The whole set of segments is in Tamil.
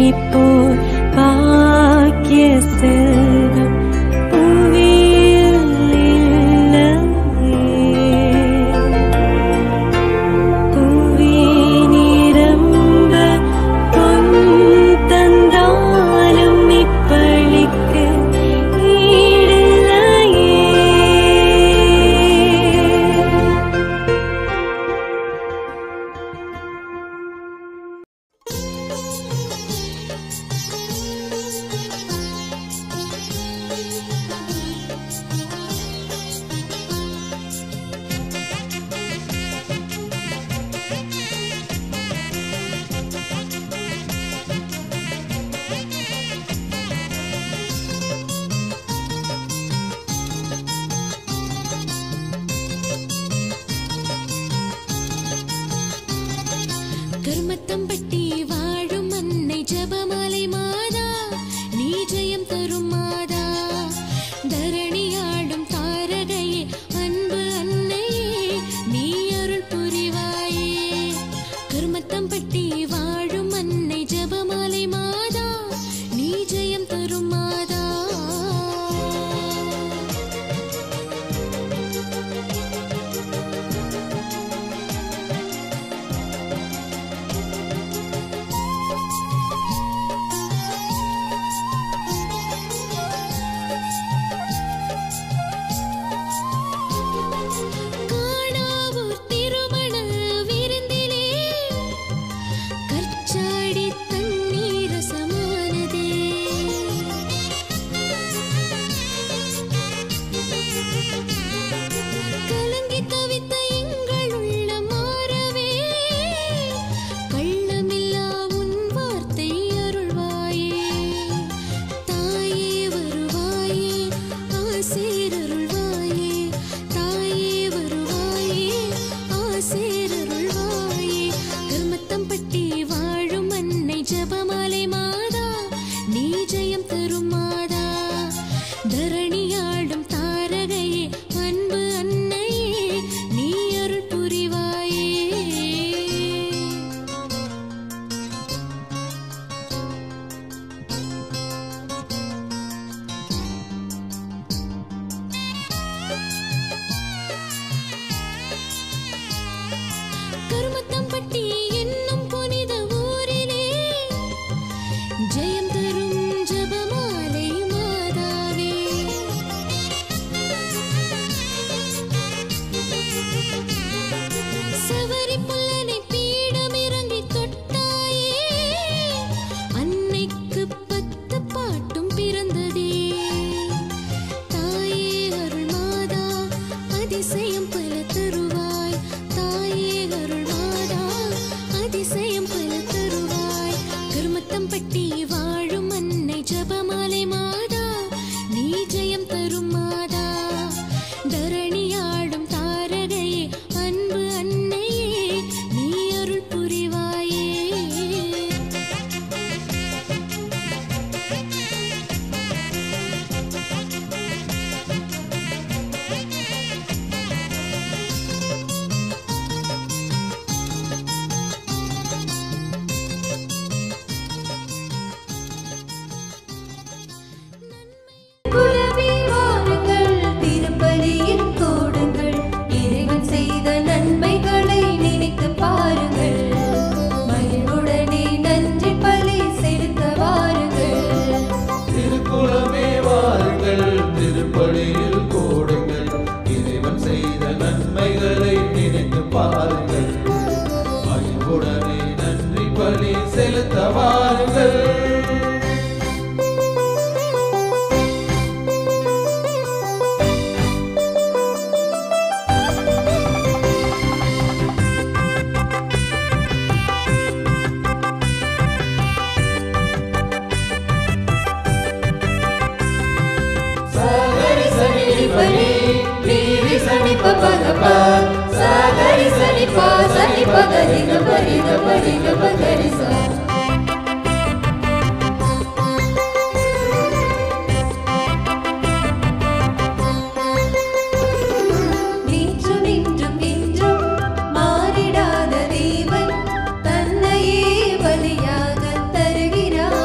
நீ போல் பாக்கிய செல்வம் புவியில் இல்லையே. புவி நிரம்ப பொன் தந்தாலும் இப்பளிக்கு ஈடில்லையே கருமத்தம்பட்டி வாழும் அன்னை ஜபமாலை மாதா நீ ஜெயம் தரும் மாதா தரணியாடும் தாரகையே அன்பு அன்னையே நீ அருள் புரிவாயே கருமத்தம்பட்டி வாழும் அன்னை ஜபமாலை மாதா நீ ஜெயம் தரும் மாதா காணாவூர் திருமண விருந்திலே கற்சாடி தண்ணீர் சமானதே கலங்கி தவித்த எங்கள் உள்ள மாறவே கள்ளமில்லா உன் வார்த்தை அருள்வாயே தாயே வருவாயே ஆசீரருள்வாயே தாயே வருவாயே ஆசீரருள்வாயே கருமத்தம்பட்டி வாழும் அன்னை ஜபமாலை மாதா நீ ஜெயம் தரும் மாதா தரணியாடும் தாரகையே அன்பு அன்னையே நீ அருள் புரிவாயே கருமத்தம்பட்டி என்னும் புனித ஊரிலே ஜெயம் தரும் ஜபமாலை மாதாவே சவரி புல்லனை பீடம் இறங்கி தொட்டாயே அன்னைக்கு பத்து பாட்டும் பிறந்ததே தாயே அருள் மாதா அதிசயம் பல தருவாய் தாயே அருள் மாதா அதிசயம் பல தருவாய் கருமத்தம்பட்டி வாழும் அன்னை ஜபமாலை மாதா நீ ஜெயம் தரும் மாதா தரணியாடும் தாரகையே அன்பு அன்னையே நீ அருள் புரிவாயே குலவே வாருங்கள் திருப்பலியில் கூடுங்கள் இறைவன் செய்த நன்மைகளை நினைத்து பாருங்கள் மகிழ்வுடனே நன்றி பலி செலுத்த வாருங்கள் திருக்குளமே வாருங்கள் திருப்பலியில் கூடுங்கள் இறைவன் செய்த நன்மைகளை நினைத்து பாருங்கள் மகிழ்வுடனே நன்றி பலி செலுத்த வாருங்கள் சகரி சனி பலி நீரி சனி பபகப சகரி சனி பா சனி பகரி கபரி கபரி கபகரி சா நேற்றும் இன்றும் என்றும் மாறிடாத தேவன் தன்னையே பலியாக தருகிறார்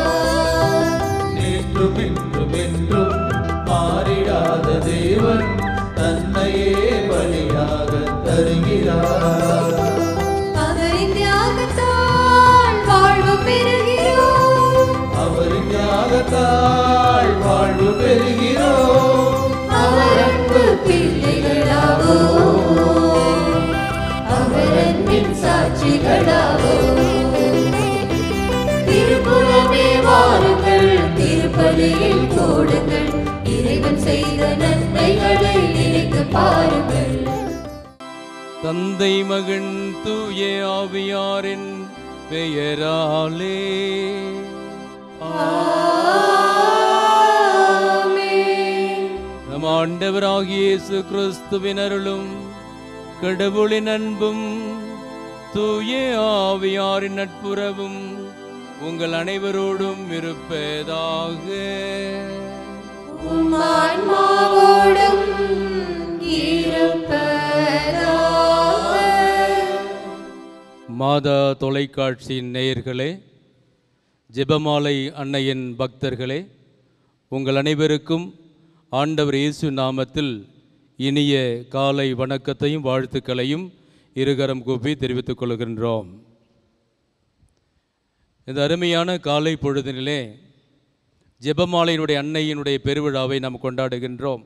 திருவிழாவோ திருக்குளமே வாருங்கள் திருப்பலியில் கூடுங்கள் இறைவன் செய்த நன்மைகளை நினைத்து பாருங்கள் தந்தை மகன் தூய ஆவியாரின் பெயராலே நம் ஆண்டவராகிய இயேசு கிறிஸ்துவின் அருளும் கடவுளின் அன்பும் தூய ஆவியாரின் நட்புறவும் உங்கள் அனைவரோடும் இருப்பதாக ஆன்மாவோடும் இருப்பதாக மாதா தொலைக்காட்சியின் நேயர்களே ஜெபமாலை அன்னையின் பக்தர்களே உங்கள் அனைவருக்கும் ஆண்டவர் இயேசு நாமத்தில் இனிய காலை வணக்கத்தையும் வாழ்த்துக்களையும் இருகரம் கூப்பி தெரிவித்துக் கொள்கின்றோம் இந்த அருமையான காலை பொழுதினிலே ஜெபமாலையினுடைய அன்னையினுடைய பெருவிழாவை நாம் கொண்டாடுகின்றோம்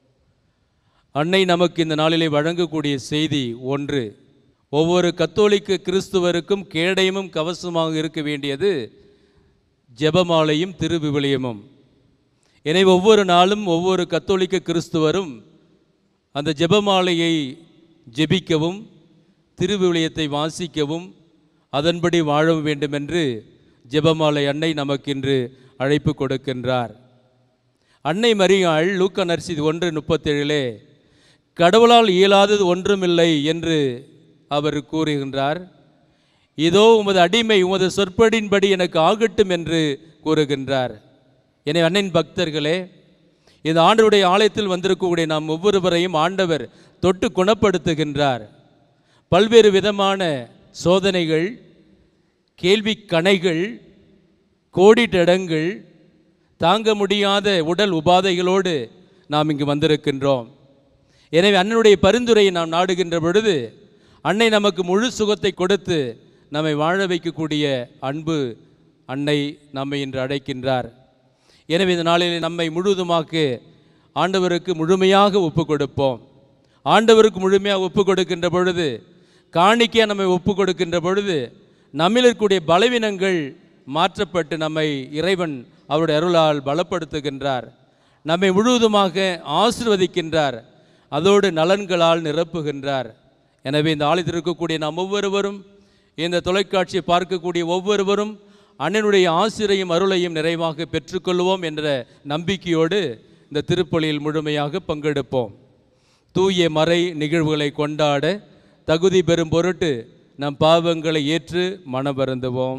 அன்னை நமக்கு இந்த நாளிலே வழங்கக்கூடிய செய்தி ஒன்று ஒவ்வொரு கத்தோலிக்க கிறிஸ்துவருக்கும் கேடயமும் கவசமாக இருக்க வேண்டியது ஜெபமாலையும் திருவிவிலியமும் எனவே ஒவ்வொரு நாளும் ஒவ்வொரு கத்தோலிக்க கிறிஸ்துவரும் அந்த ஜெபமாலையை ஜெபிக்கவும் திருவிவிலியத்தை வாசிக்கவும் அதன்படி வாழ வேண்டுமென்று ஜெபமாலை அன்னை நமக்கின்று அழைப்பு கொடுக்கின்றார் அன்னை மரியாள் லூக்கா நர்சிது ஒன்று முப்பத்தேழிலே கடவுளால் இயலாதது ஒன்றுமில்லை என்று அவர் கூறுகின்றார் இதோ உமது அடிமை உமது சொற்படின்படி எனக்கு ஆகட்டும் என்று கூறுகின்றார் எனவே அன்னையின் பக்தர்களே இந்த ஆண்டவருடைய ஆலயத்தில் வந்திருக்கக்கூடிய நாம் ஒவ்வொருவரையும் ஆண்டவர் தொட்டு குணப்படுத்துகின்றார் பல்வேறு விதமான சோதனைகள் கேள்வி கணைகள் கோடிட்டடங்கள் தாங்க முடியாத உடல் உபாதைகளோடு நாம் இங்கு வந்திருக்கின்றோம் எனவே அண்ணனுடைய பரிந்துரையை நாம் நாடுகின்ற பொழுது அன்னை நமக்கு முழு சுகத்தை கொடுத்து நம்மை வாழ வைக்கக்கூடிய அன்பு அன்னை நம்மை இன்று அழைக்கின்றார் எனவே இந்த நாளில் நம்மை முழுவதுமாக்கு ஆண்டவருக்கு முழுமையாக ஒப்பு கொடுப்போம் ஆண்டவருக்கு முழுமையாக ஒப்பு கொடுக்கின்ற பொழுது காணிக்கையாக நம்மை ஒப்பு கொடுக்கின்ற பொழுது நம்மில் இருக்கக்கூடிய பலவீனங்கள் மாற்றப்பட்டு நம்மை இறைவன் அவருடைய அருளால் பலப்படுத்துகின்றார் நம்மை முழுவதுமாக ஆசிர்வதிக்கின்றார் அதோடு நலன்களால் நிரப்புகின்றார் எனவே இந்த ஆலயத்தில் இருக்கக்கூடிய நாம் ஒவ்வொருவரும் இந்த தொலைக்காட்சியை பார்க்கக்கூடிய ஒவ்வொருவரும் அண்ணனுடைய ஆசிரையும் அருளையும் நிறைவாக பெற்றுக்கொள்வோம் என்ற நம்பிக்கையோடு இந்த திருப்பலியில் முழுமையாக பங்கெடுப்போம் தூய மறை நிகழ்வுகளை கொண்டாட தகுதி பெறும் பொருட்டு நம் பாவங்களை ஏற்று மனபருந்துவோம்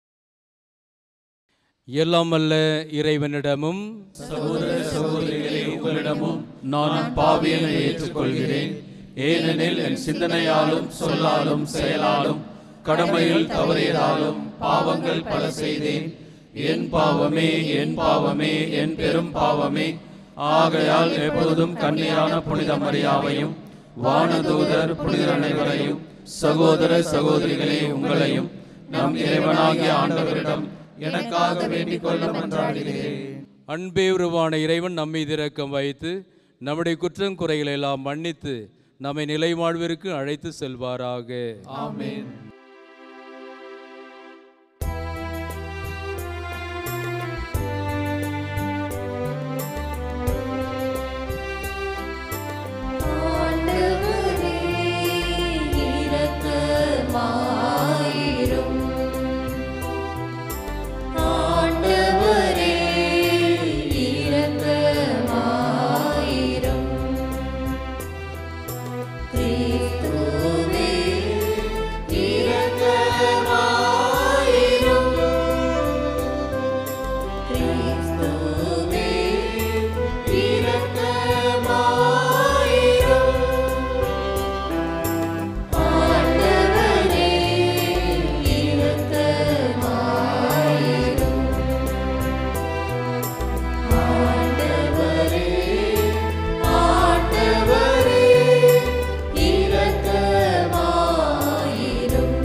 எல்லாமல்ல இறைவனிடமும் சகோதர சகோதரிகளே உங்களிடமும் நான் பாவியனை ஏற்றுக்கொள்கிறேன் ஏனெனில் என் சிந்தனையாலும் சொல்லாலும் செயலாலும் கடமையில் தவறியதாலும் பாவங்கள் பல செய்தேன் என் பாவமே என் பாவமே என் பெரும் பாவமே ஆகையால் எப்பொழுதும் கண்ணியான புனித மரியாவையும் வானதூதர் புனிதர் அனைவரையும் சகோதர சகோதரிகளே உங்களையும் நம் இறைவனாகிய ஆண்டவரிடம் எனக்காக வேண்டிக் கொள்ள மன்றாடுகிறேன் அன்பே உருவான இறைவன் நம்மை இரக்கம் வைத்து நம்முடைய குற்றம் குறைகளை எல்லாம் மன்னித்து நம்மை நிலை வாழ்விற்கு அழைத்து செல்வாராக ஆமென் ஆண்டவரே இரக்கமாயிரும் ஆண்டவரே இரக்கமாயிரும் கிறிஸ்துவே இரக்கமாயிரும் கிறிஸ்துவே இரக்கமாயிரும் ஆண்டவரே இரக்கமாயிரும் ஆண்டவரே ஆண்டவரே இரக்கமாயிரும்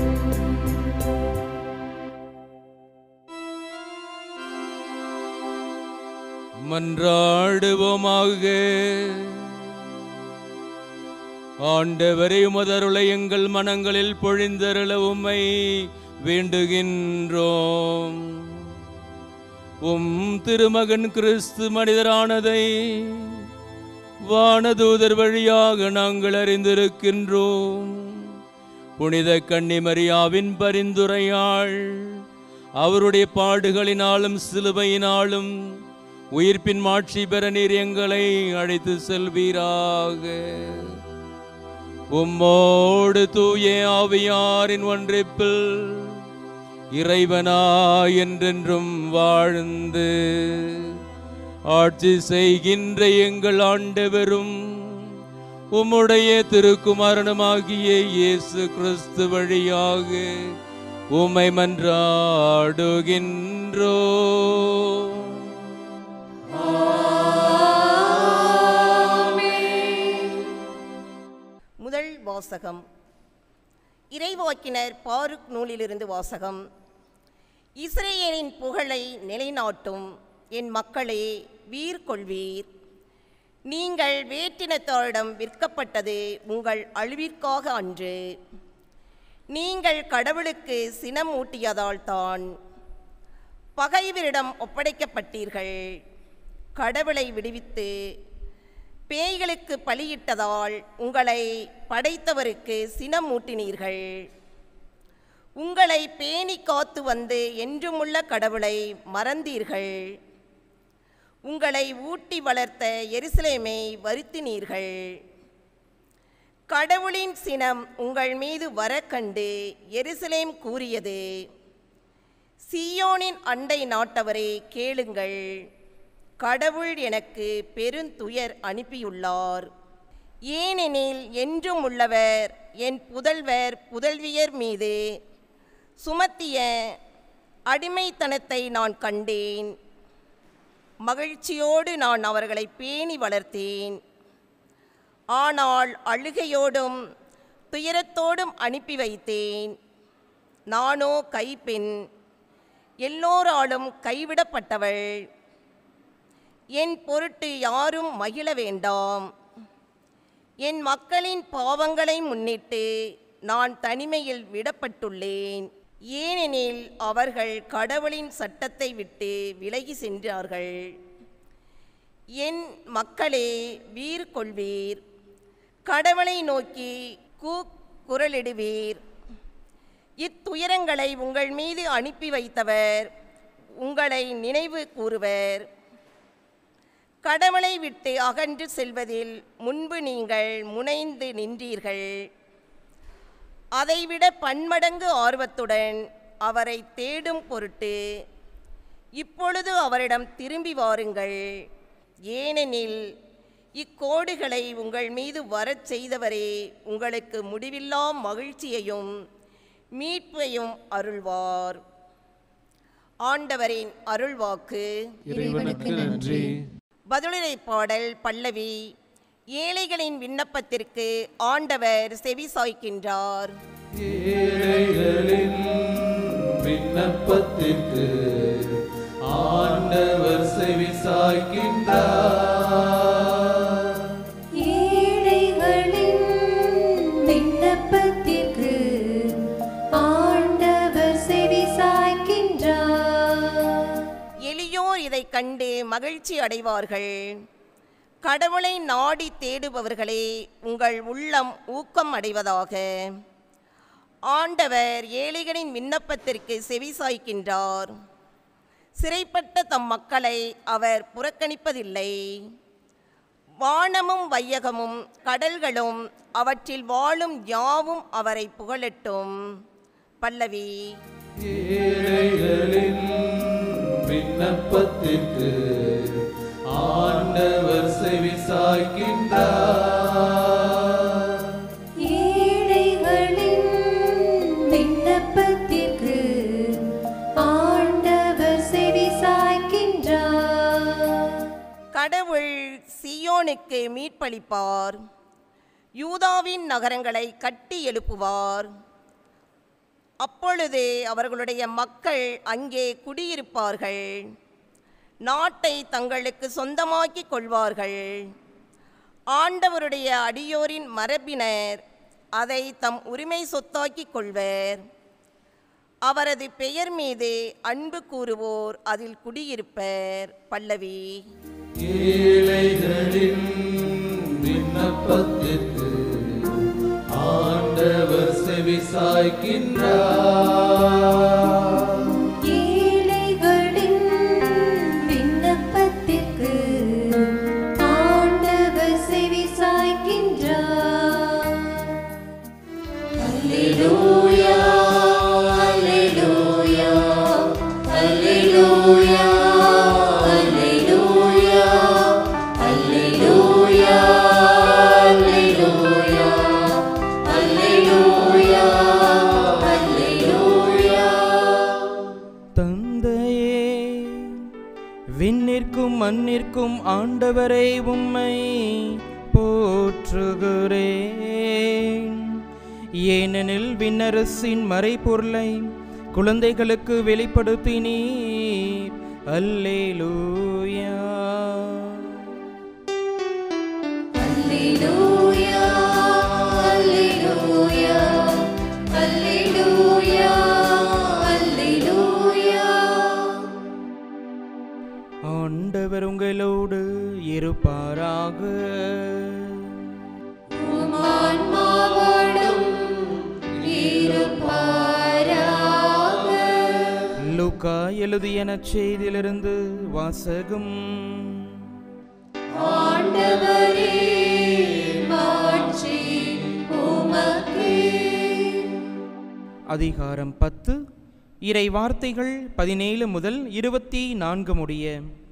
மன்றாடுவோமாக ஆண்டவரே உமதருளை எங்கள் மனங்களில் பொழிந்தருள உம்மை வேண்டுகின்றோம் உம் திருமகன் கிறிஸ்து மனிதரானதை வானதூதர் வழியாக நாங்கள் அறிந்திருக்கின்றோம் புனித கன்னிமரியாவின் பரிந்துரையாள் அவருடைய பாடுகளினாலும் சிலுவையினாலும் உயிர்ப்பின் மாட்சி பெற நீர் எங்களை அழைத்து செல்வீராக உம்மோடு தூய ஆவியாரின் ஒன்றிப்பில் இறைவனாய் என்றென்றும் வாழ்ந்து ஆட்சி செய்கின்ற எங்கள் ஆண்டவரும் உம்முடைய திருக்குமாரனுமாகிய இயேசு கிறிஸ்து வழியாக உம்மை மன்றாடுகின்றோ முதல் வாசகம் இறைவாக்கினர் பாருக் நூலிலிருந்து வாசகம் இஸ்ரேலின் புகழை நிலைநாட்டும் என் மக்களே வீர் கொள்வீர் நீங்கள் வேற்றினத்தாரிடம் விற்கப்பட்டது உங்கள் அழிவிற்காக அன்று நீங்கள் கடவுளுக்கு சினம் ஊட்டியதால் தான் பகைவரிடம் ஒப்படைக்கப்பட்டீர்கள் கடவுளை விடுவித்து பேய்களுக்கு பலியிட்டதால் உங்களை படைத்தவருக்கு சினம் ஊட்டினீர்கள் உங்களை பேணி காத்து வந்து என்றுமுள்ள கடவுளை மறந்தீர்கள் உங்களை ஊட்டி வளர்த்த எருசலேமை வருத்தினீர்கள் கடவுளின் சினம் உங்கள் மீது வர கண்டு எருசலேம் கூறியது சீயோனின் அண்டை நாட்டவரே கேளுங்கள் கடவுள் எனக்கு பெருந்துயர் அனுப்பியுள்ளார் ஏனெனில் என்றும் உள்ளவர் என் புதல்வர் புதல்வியர் மீது சுமத்திய அடிமைத்தனத்தை நான் கண்டேன் மகிழ்ச்சியோடு நான் அவர்களை பேணி வளர்த்தேன் ஆனால் அழுகையோடும் துயரத்தோடும் அனுப்பி வைத்தேன் நானோ கைப்பெண் எல்லோராலும் கைவிடப்பட்டவள் என் பொருட்டு யாரும் மகிழ வேண்டாம் என் மக்களின் பாவங்களை முன்னிட்டு நான் தனிமையில் விடப்பட்டுள்ளேன் ஏனெனில் அவர்கள் கடவுளின் சட்டத்தை விட்டு விலகி சென்றார்கள் என் மக்களே வீர் கொள்வீர் கடவுளை நோக்கி கூ குரலிடுவீர் இத்துயரங்களை உங்கள் மீது அனுப்பி வைத்தவர் உங்களை நினைவு கூறுவர் கடவுளை விட்டு அகன்று செல்வதில் முன்பு நீங்கள் முனைந்து நின்றீர்கள் அதைவிட பன்மடங்கு ஆர்வத்துடன் அவரை தேடும் பொருட்டு இப்பொழுது அவரிடம் திரும்பி வாருங்கள் ஏனெனில் இக்கோடுகளை உங்கள் மீது வரச் செய்தவரே உங்களுக்கு முடிவில்லா மகிழ்ச்சியையும் மீட்பையும் அருள்வார் ஆண்டவரின் அருள்வாக்கு இறைவனுக்கு நன்றி பதிலுரை பாடல் பல்லவி ஏழைகளின் விண்ணப்பத்திற்கு ஆண்டவர் செவி சாய்க்கின்றார் ஏழைகளின் விண்ணப்பத்திற்கு ஆண்டவர் செவி சாய்க்கின்றார் ஏழைகளின் விண்ணப்பத்திற்கு ஆண்டவர் செவி சாய்க்கின்றார் எளியோர் இதைக் கண்டு மகிழ்ச்சி அடைவார்கள் கடவுளை நாடி தேடுபவர்களே உங்கள் உள்ளம் ஊக்கம் அடைவதாக ஆண்டவர் ஏழைகளின் விண்ணப்பத்திற்கு செவி சாய்க்கின்றார் சிறைப்பட்ட தம் மக்களை அவர் புறக்கணிப்பதில்லை வானமும் வையகமும் கடல்களும் அவற்றில் வாழும் யாவும் அவரை புகழட்டும் பல்லவி ஏழைகளின் விண்ணப்பத்திற்கு ஆண்டவர் செவி சாய்க்கின்றார் ஏழைகளின் விண்ணப்பத்திற்கு ஆண்டவர் செவி சாய்க்கின்றார் கடவுள் சியோனுக்கு மீட்பளிப்பார் யூதாவின் நகரங்களை கட்டி எழுப்புவார் அப்பொழுது அவர்களுடைய மக்கள் அங்கே குடியிருப்பார்கள் நாட்டை தங்களுக்கு சொந்தமாக்கிக் கொள்வார்கள் ஆண்டவருடைய அடியோரின் மரபினர் அதை தம் உரிமை சொத்தாக்கிக் கொள்வர் அவரது பெயர் மீது அன்பு கூறுவோர் அதில் குடியிருப்பர் பல்லவி ஏழைகளின் விண்ணப்பத்திற்கு ஆண்டவர் செவி சாய்க்கின்றார் ஏழைகளின் விண்ணப்பத்திற்கு ஆண்டவர் செவி சாய்க்கின்றார் அல்லேலூயா அல்லேலூயா அல்லேலூயா அல்லேலூயா அல்லேலூயா அல்லேலூயா அல்லேலூயா அல்லேலூயா தந்தையே விண்ணிற்கும் மண்ணிற்கும் ஆண்டவரை உம்மை போற்றுகிறேன் ஏனெனில் விண்ணரசின் மறைபொருளை குழந்தைகளுக்கு வெளிப்படுத்தினீர் அல்லேலூயா Alleluia, Alleluia, Alleluia, Alleluia. ஆண்டவர் உங்களோடு இருப்பாராக உம் ஆன்மாவோடும் இருப்பாராக. லூக்கா எழுதிய நற்செய்தியிலிருந்து வாசகம் ஆண்டவரே, மாட்சி உமக்கே. அதிகாரம் பத்து இறை வார்த்தைகள் பதினேழு முதல் இருபத்தி நான்கு முடிய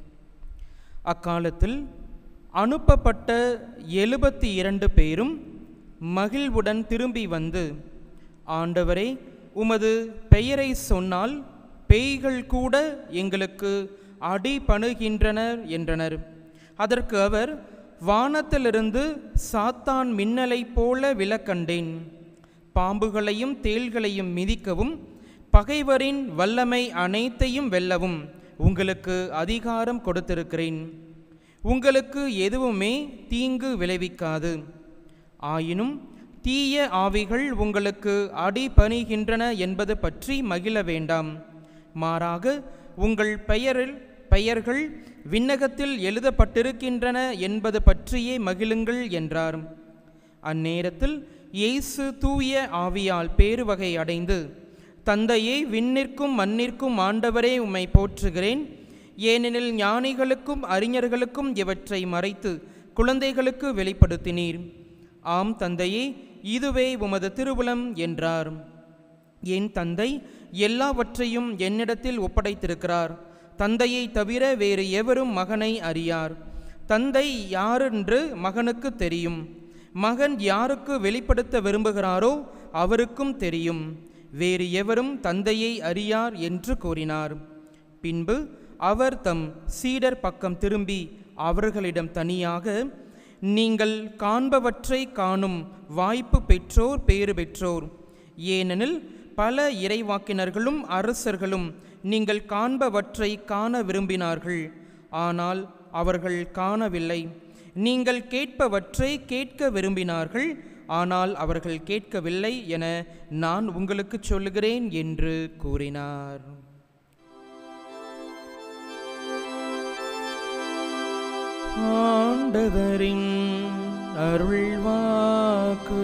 அக்காலத்தில் அனுப்பப்பட்ட எழுபத்தி இரண்டு பேரும் மகிழ்வுடன் திரும்பி வந்து ஆண்டவரே உமது பெயரை சொன்னால் பேய்கள் கூட எங்களுக்கு அடி பணுகின்றனர் என்றனர் அதற்கு அவர் வானத்திலிருந்து சாத்தான் மின்னலைப் போல விழக்கண்டேன் பாம்புகளையும் தேள்களையும் மிதிக்கவும் பகைவரின் வல்லமை அனைத்தையும் வெல்லவும் உங்களுக்கு அதிகாரம் கொடுத்திருக்கிறேன் உங்களுக்கு எதுவுமே தீங்கு விளைவிக்காது ஆயினும் தீய ஆவிகள் உங்களுக்கு அடிபணிகின்றன என்பது பற்றி மகிழ வேண்டாம் மாறாக உங்கள் பெயரில் பெயர்கள் விண்ணகத்தில் எழுதப்பட்டிருக்கின்றன என்பது பற்றியே மகிழுங்கள் என்றார் அந்நேரத்தில் இயேசு தூய ஆவியால் பேருவகை அடைந்து தந்தையே விண்ணிற்கும் மண்ணிற்கும் ஆண்டவரே உம்மை போற்றுகிறேன் ஏனெனில் ஞானிகளுக்கும் அறிஞர்களுக்கும் இவற்றை மறைத்து குழந்தைகளுக்கு வெளிப்படுத்தினீர் ஆம் தந்தையே இதுவே உமது திருவுளம் என்றார் என் தந்தை எல்லாவற்றையும் என்னிடத்தில் ஒப்படைத்திருக்கிறார் தந்தையை தவிர வேறு எவரும் மகனை அறியார் தந்தை யாரென்று மகனுக்கு தெரியும் மகன் யாருக்கு வெளிப்படுத்த விரும்புகிறாரோ அவருக்கும் தெரியும் வேறு எவரும் தந்தையை அறியார் என்று கூறினார் பின்பு அவர் தம் சீடர் பக்கம் திரும்பி அவர்களிடம் தனியாக நீங்கள் காண்பவற்றை காணும் வாய்ப்பு பெற்றோர் பேறு பெற்றோர் ஏனெனில் பல இறைவாக்கினர்களும் அரசர்களும் நீங்கள் காண்பவற்றை காண விரும்பினார்கள் ஆனால் அவர்கள் காணவில்லை நீங்கள் கேட்பவற்றை கேட்க விரும்பினார்கள் ஆனால் அவர்கள் கேட்கவில்லை என நான் உங்களுக்கு சொல்லுகிறேன் என்று கூறினார் ஆண்டவரின் அருள்வாக்கு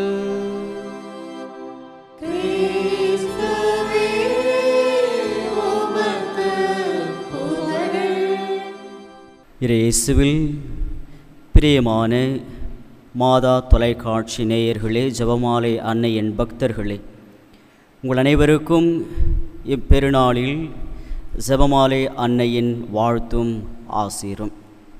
கிறிஸ்துவே உமக்கு புகழ் இயேசுவில் பிரியமான மாதா தொலைக்காட்சி நேயர்களே ஜெபமாலை அன்னையின் பக்தர்களே உங்கள் அனைவருக்கும் இப்பெருநாளில் ஜெபமாலை அன்னையின் வாழ்த்தும் ஆசீரும்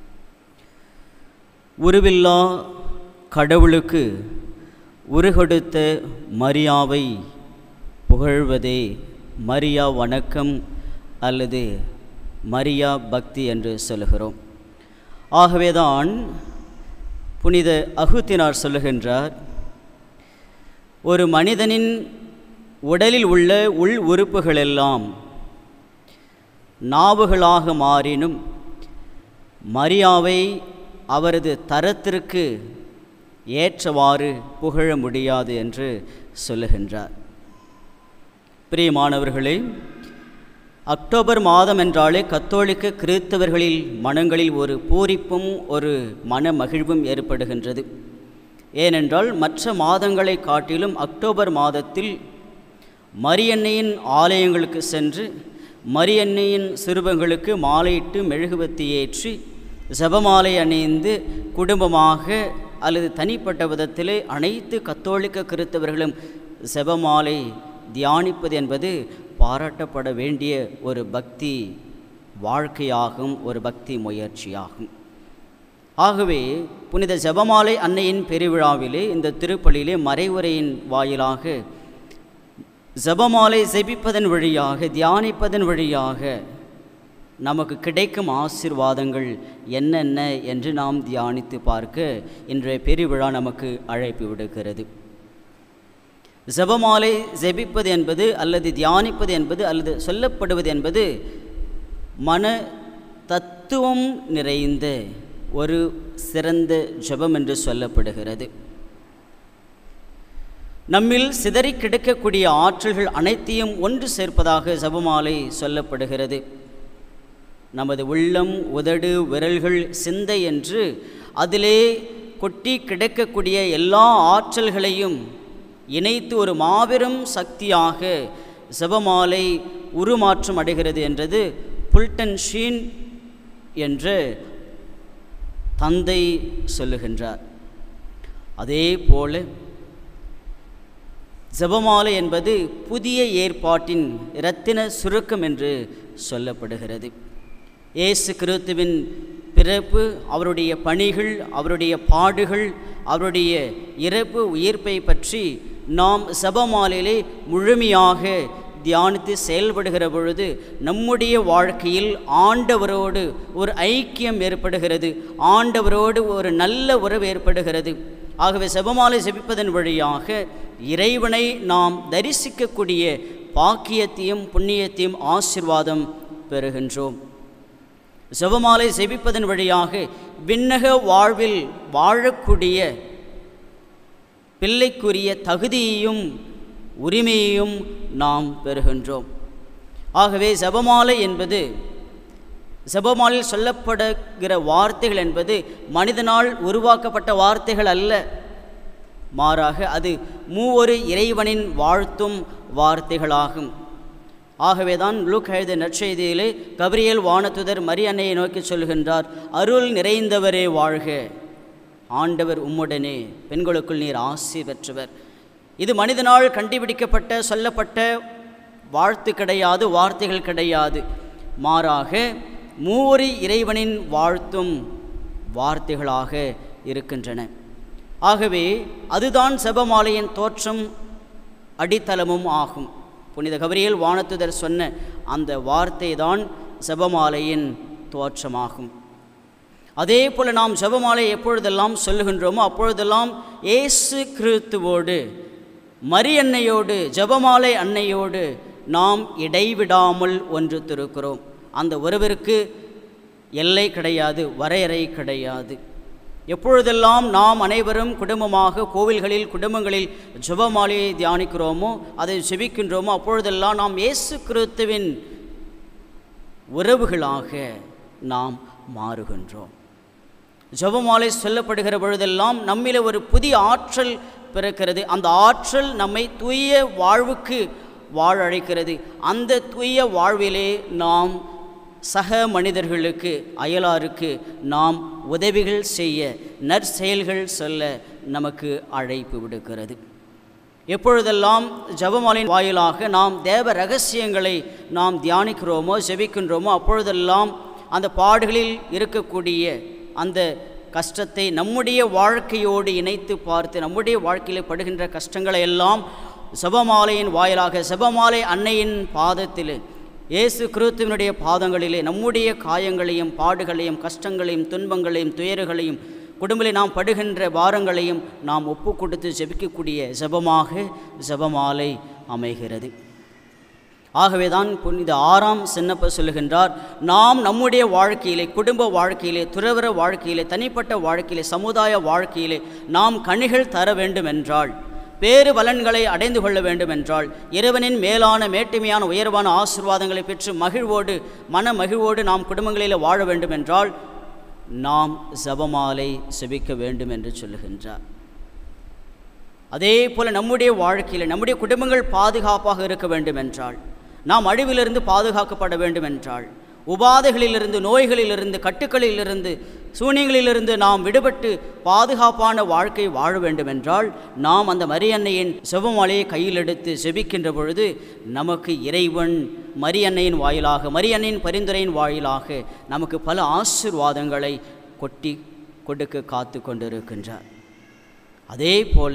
உருவில்லா கடவுளுக்கு உருகொடுத்த மரியாவை புகழ்வதே மரியா வணக்கம் அல்லது மரியா பக்தி என்று சொல்லுகிறோம் ஆகவேதான் புனித அகுத்தினார் சொல்லுகின்றார் ஒரு மனிதனின் உடலில் உள்ள உள் உறுப்புகளெல்லாம் நாவுகளாக மாறினும் மரியாவை அவரது தரத்திற்கு ஏற்றவாறு புகழ முடியாது என்று சொல்லுகின்றார் பிரியமானவர்களே அக்டோபர் மாதம் என்றாலே கத்தோலிக்க கிறிஸ்தவர்களில் மனங்களில் ஒரு பூரிப்பும் ஒரு மன மகிழ்வும் ஏற்படுகின்றது ஏனென்றால் மற்ற மாதங்களை காட்டிலும் அக்டோபர் மாதத்தில் மரியன்னையின் ஆலயங்களுக்கு சென்று மரியன்னையின் சிறுவங்களுக்கு மாலையிட்டு மெழுகுவத்தி ஏற்றி ஜெபமாலை அணிந்து குடும்பமாக அல்லது தனிப்பட்ட விதத்திலே அனைத்து கத்தோலிக்க கிறிஸ்தவர்களும் ஜெபமாலை தியானிப்பது என்பது பாராட்டப்பட வேண்டிய ஒரு பக்தி வாழ்க்கையாகும் ஒரு பக்தி முயற்சியாகும் ஆகவே புனித ஜெபமாலை அன்னையின் பெருவிழாவிலே இந்த திருப்பலியிலே மறைவுரையின் வாயிலாக ஜெபமாலை ஜெபிப்பதன் வழியாக தியானிப்பதன் வழியாக நமக்கு கிடைக்கும் ஆசிர்வாதங்கள் என்னென்ன என்று நாம் தியானித்து பார்க்க இன்றைய பெருவிழா நமக்கு அழைப்பு விடுக்கிறது ஜெபமாலை ஜெபிப்பது என்பது அல்லது தியானிப்பது என்பது அல்லது சொல்லப்படுவது என்பது மன தத்துவம் நிறைந்த ஒரு சிறந்த ஜெபம் என்று சொல்லப்படுகிறது நம்மில் சிதறி கிடக்கக்கூடிய ஆற்றல்கள் அனைத்தையும் ஒன்று சேர்ப்பதாக ஜெபமாலை சொல்லப்படுகிறது நமது உள்ளம் உதடு விரல்கள் சிந்தை என்று அதிலே கொட்டி கிடக்கக்கூடிய எல்லா ஆற்றல்களையும் இணைத்து ஒரு மாபெரும் சக்தியாக ஜெபமாலை உருமாற்றம் அடைகிறது என்றது புல்டன் ஷீன் என்ற தந்தை சொல்லுகின்றார் அதே போல ஜெபமாலை என்பது புதிய ஏற்பாட்டின் இரத்தின சுருக்கம் என்று சொல்லப்படுகிறது இயேசு கிறிஸ்துவின் பிறப்பு அவருடைய பணிகள் அவருடைய பாடுகள் அவருடைய இறப்பு உயிர்ப்பை பற்றி நாம் ஜெபமாலையிலே முழுமையாக தியானித்து செயல்படுகிற பொழுது நம்முடைய வாழ்க்கையில் ஆண்டவரோடு ஒரு ஐக்கியம் ஏற்படுகிறது ஆண்டவரோடு ஒரு நல்ல உறவு ஏற்படுகிறது ஆகவே செபமாலை செபிப்பதன் வழியாக இறைவனை நாம் தரிசிக்கக்கூடிய பாக்கியத்தையும் புண்ணியத்தையும் ஆசிர்வாதம் பெறுகின்றோம் செபமாலை செபிப்பதன் வழியாக விண்ணக வாழ்வில் வாழக்கூடிய பிள்ளைக்குரிய தகுதியையும் உரிமையையும் நாம் பெறுகின்றோம் ஆகவே ஜெபமாலை என்பது ஜெபமாலையில் சொல்லப்படுகிற வார்த்தைகள் என்பது மனிதனால் உருவாக்கப்பட்ட வார்த்தைகள் அல்ல மாறாக அது மூவொரு இறைவனின் வாழ்த்தும் வார்த்தைகளாகும் ஆகவேதான் லூக் எழுத நற்செய்தியிலே கபிரியல் வானத்துதர் மரியன்னையை நோக்கி சொல்கின்றார் அருள் நிறைந்தவரே வாழ்க ஆண்டவர் உம்முடனே பெண்களுக்குள் நீர் ஆசி பெற்றவர் இது மனிதனால் கண்டுபிடிக்கப்பட்ட சொல்லப்பட்ட வாழ்த்து கிடையாது வார்த்தைகள் கிடையாது மாறாக மூவொரு இறைவனின் வாழ்த்தும் வார்த்தைகளாக இருக்கின்றன ஆகவே அதுதான் செபமாலையின் தோற்றம் அடித்தளமும் ஆகும் புனித கபரியல் வானத்துதர் சொன்ன அந்த வார்த்தை தான் செபமாலையின் தோற்றமாகும் அதே போல் நாம் ஜெபமாலை எப்பொழுதெல்லாம் சொல்லுகின்றோமோ அப்பொழுதெல்லாம் இயேசு கிறிஸ்துவோடு மரியன்னையோடு ஜெபமாலை அன்னையோடு நாம் இடைவிடாமல் ஒன்று திருக்கிறோம் அந்த உறவிற்கு எல்லை கிடையாது வரையறை கிடையாது எப்பொழுதெல்லாம் நாம் அனைவரும் குடும்பமாக கோவில்களில் குடும்பங்களில் ஜெபமாலையை தியானிக்கிறோமோ அதை ஜெபிக்கின்றோமோ அப்பொழுதெல்லாம் நாம் இயேசு கிறிஸ்துவின் உறவுகளாக நாம் மாறுகின்றோம் ஜெபமாலை சொல்லப்படுகிற பொழுதெல்லாம் நம்மில் ஒரு புதிய ஆற்றல் பிறக்கிறது அந்த ஆற்றல் நம்மை தூய வாழ்வுக்கு வாழ அழைக்கிறது அந்த தூய வாழ்விலே நாம் சக மனிதர்களுக்கு அயலாருக்கு நாம் உதவிகள் செய்ய நற்செயல்கள் சொல்ல நமக்கு அழைப்பு விடுக்கிறது எப்பொழுதெல்லாம் ஜபமாலின் வாயிலாக நாம் தேவ ரகசியங்களை நாம் தியானிக்கிறோமோ ஜெபிக்கின்றோமோ அப்பொழுதெல்லாம் அந்த பாடுகளில் இருக்கக்கூடிய அந்த கஷ்டத்தை நம்முடைய வாழ்க்கையோடு இணைத்து பார்த்து நம்முடைய வாழ்க்கையில் படுகின்ற கஷ்டங்களை எல்லாம் செபமாலையின் வாயிலாக செபமாலை அன்னையின் பாதத்தில் இயேசு கிறிஸ்துவனுடைய பாதங்களிலே நம்முடைய காயங்களையும் பாடுகளையும் கஷ்டங்களையும் துன்பங்களையும் துயர்களையும் குடும்பத்தில் நாம் படுகின்ற பாரங்களையும் நாம் ஒப்பு கொடுத்து ஜெபிக்கக்கூடிய ஜெபமாக ஜெபமாலை அமைகிறது ஆகவேதான் புனித ஆறாம் சின்னப்ப சொல்லுகின்றார் நாம் நம்முடைய வாழ்க்கையிலே குடும்ப வாழ்க்கையிலே துறவர வாழ்க்கையிலே தனிப்பட்ட வாழ்க்கையிலே சமுதாய வாழ்க்கையிலே நாம் கனிகள் தர வேண்டும் என்றால் பேறு பலன்களை அடைந்து கொள்ள வேண்டும் என்றால் இறைவனின் மேலான மேட்டுமையான உயர்வான ஆசீர்வாதங்களை பெற்று மகிழ்வோடு மன மகிழ்வோடு நாம் குடும்பங்களில் வாழ வேண்டும் என்றால் நாம் ஜபமாலை செபிக்க வேண்டும் என்று சொல்லுகின்றார் அதே போல் நம்முடைய வாழ்க்கையில் நம்முடைய குடும்பங்கள் பாதுகாப்பாக இருக்க வேண்டும் என்றால் நாம் அழிவிலிருந்து பாதுகாக்கப்பட வேண்டும் என்றால் உபாதைகளிலிருந்து நோய்களிலிருந்து கட்டுக்களிலிருந்து சூனியங்களிலிருந்து நாம் விடுபட்டு பாதுகாப்பான வாழ்க்கை வாழ வேண்டும் என்றால் நாம் அந்த மரியன்னையின் செவமாலையை கையில் எடுத்து செபிக்கின்ற பொழுது நமக்கு இறைவன் மரியன்னையின் வாயிலாக மரியன்னையின் பரிந்துரையின் வாயிலாக நமக்கு பல ஆசிர்வாதங்களை கொட்டி கொடுக்க காத்து கொண்டிருக்கின்றார் அதே போல